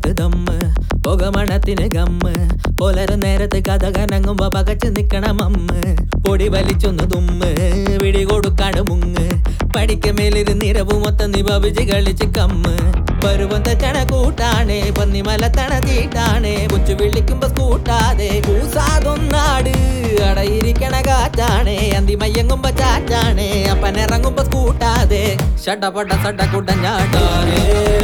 കണ്ണില് ദമ്മ് പുകമണത്തിന് ഗമ്മ് പുലര നേരത്ത് കഥ കനങ്ങുമ്പോ പകച്ചു നിക്കണം അമ്മ് പൊടി വലിച്ചൊന്ന് തുമ്മ് വിടി കൊടുക്കാട് മുങ്ങ് പഠിക്ക മേലിരുന്ന് നിരവ് മൊത്തം നിഭവിച്ച് കളിച്ച് കമ്മ് പരുവം തെറ്റണ കൂട്ടാണേ പന്നി മലത്തണ തീട്ടാണേ കൊച്ചു വിളിക്കുമ്പോ സ്കൂട്ടാതെ കൂസാതൊന്നാട് അടയിരിക്കണ കാറ്റാണേ അന്തി മയ്യങ്ങുമ്പോ ചാറ്റാണേ അപ്പനിറങ്ങുമ്പോ സ്കൂട്ടാതെ ഷട്ടപ്പട്ട സട്ട കുട്ടഞ്ഞാട്ടാനേ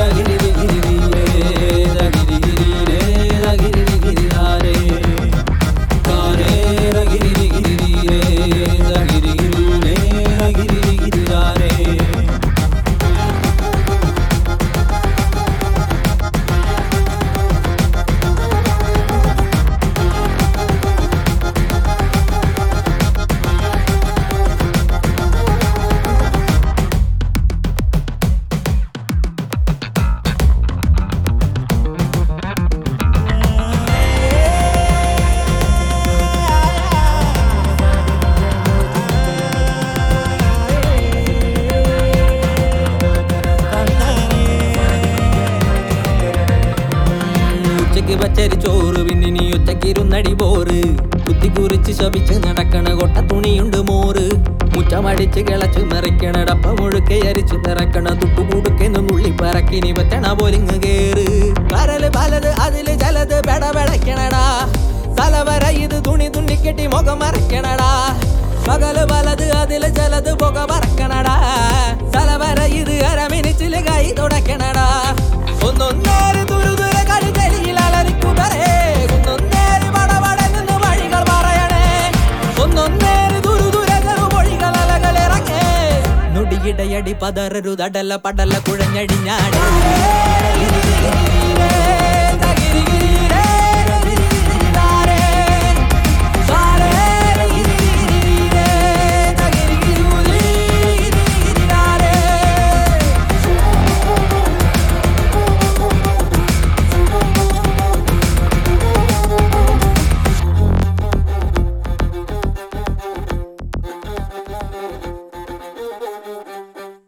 ഉച്ചക്ക് പച്ചരി ചോറ് പിന്നെ നീ ഉച്ചക്കിരുന്നടി പോറ് കുത്തി കുറിച്ച് ശപിച്ച് നടക്കണ കൊട്ട തുണിയുണ്ട് മോറ് മുറ്റമടിച്ച് കിളച്ച് നിറയ്ക്കണ ഡപ്പ മുഴുക്കെ അരിച്ച് നിറക്കണ തുട്ടു കൂടുക്കെന്ന് നുള്ളി പറക്കിനി പറ്റണ പോലിങ് കേറ് കരല് പലത് അതില് ചിലത് പെടപെടക്കണടാ തലവര ഇത് തുണി തുന്നിക്കെട്ടി മുഖം മറയ്ക്കണടാ പകല് പലത് അതില് ചിലത് പുക പറക്കണടാ തലവര ഇത് അരമിനിച്ചില് കൈ തുടക്കണടാ ഒന്നൊന്നേര് തുരുതുര കളികളിൽ അലറിക്കുതരേ ഒന്നൊന്നേര് പടപട നിന്ന് വഴികൾ പറയണേ ഒന്നൊന്നേര് തുരുതുര ചെറുമൊഴികൾ അലകളിറങ്ങേ നൊടിയിടയടി പതറരുതടല പടല കുഴഞ്ഞടിഞ്ഞാടേ തകിരി